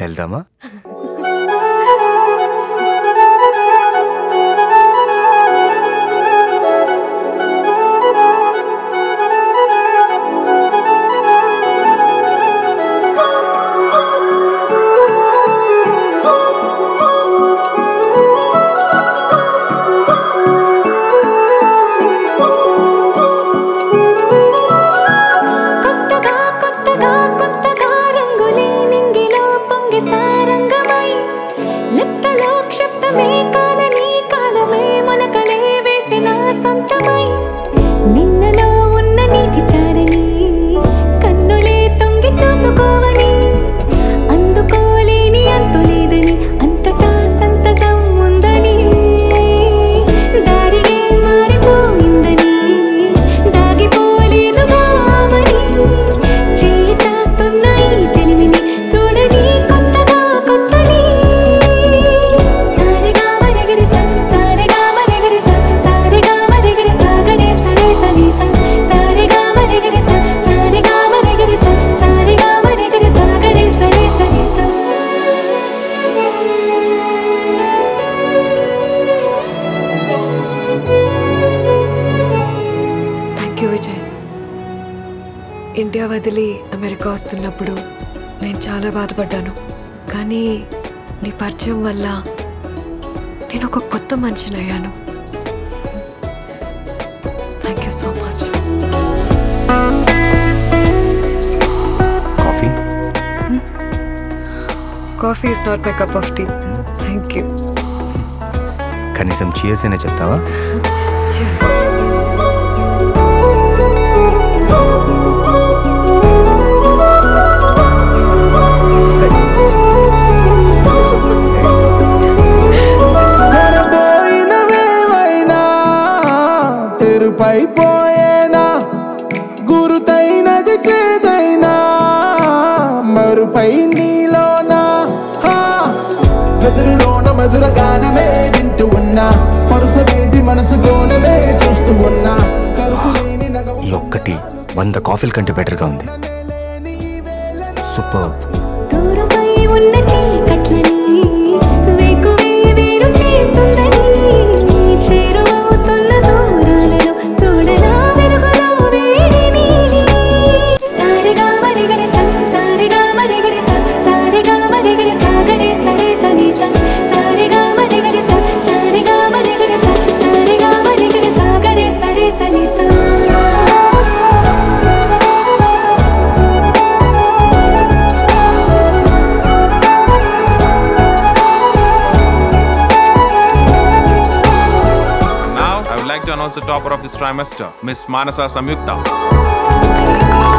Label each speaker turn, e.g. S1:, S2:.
S1: వెళ్దామా
S2: కొత్తగా కొత్తగా కొత్తగా రంగులే నింగిలో పొంగి సారంగమై లిప్తలో క్షిప్తమే కాలని కాలమే మొలకలే వేసిన సొంతమై నిన్నలో ఉన్న నీటి చారని కన్నులే తొంగి చూసుకోవని అందుకోలేని అంతులేదని అంతటా సంతసం ఉందని దారినే మారిపోయిందని దాగిపోలేదుగా ఆమని చేయి చాస్తున్న ఈ చెలిమిని చూడని కొత్తగా కొత్తని సారిగా మరగరి సా సారిగా మరగరి సా సారిగా మరగరి సాగరే సరే సని సా సారిగా మరగరి సా సారిగా మరగరి సా సారిగా మరగరి సాగరే సరే సని సా
S3: థ్యాంక్ యూ విజయ్ ఇండియా వదిలి అమెరికా వస్తున్నప్పుడు నేను చాలా బాధపడ్డాను కానీ నీ పరిచయం వల్ల నేను ఒక కొత్త మనిషిని అయ్యాను thank you so much
S1: coffee
S3: coffee is not my cup of tea thank you
S1: కనీసం చీయర్స్ అయినా చెప్తావా
S4: పోయినవేమైనా తెరుపైపోయేనా గురుతైనది చేదైనా మరుపై నీలోనా హా, వెదురులోన మధుర గానమే వింటూ ఉన్నా పరుస వేది మనసు గోనమే చూస్తూ ఉన్నా కరుసు లేని నగవు
S1: ఈ ఒక్కటి వంద కాఫీల కంటే బెటర్గా ఉంది సూపర్
S2: దూరమై ఉన్న చీకట్లని వేకువే వేరు చేస్తుందని చేరువవుతున్న దూరాలలో చూడనా వెలుగులో వేడిని సారిగా మరిగరి సా సారిగా మరిగరి సా సారిగా మరిగరి సాగరే సరే సని సా సారిగా మరిగరి సా సారిగా మరిగరి సా సారిగా మరిగరి సాగరే సరే సని సా
S5: Now, I would like to announce the topper of this trimester, Miss Manasa Samyukta.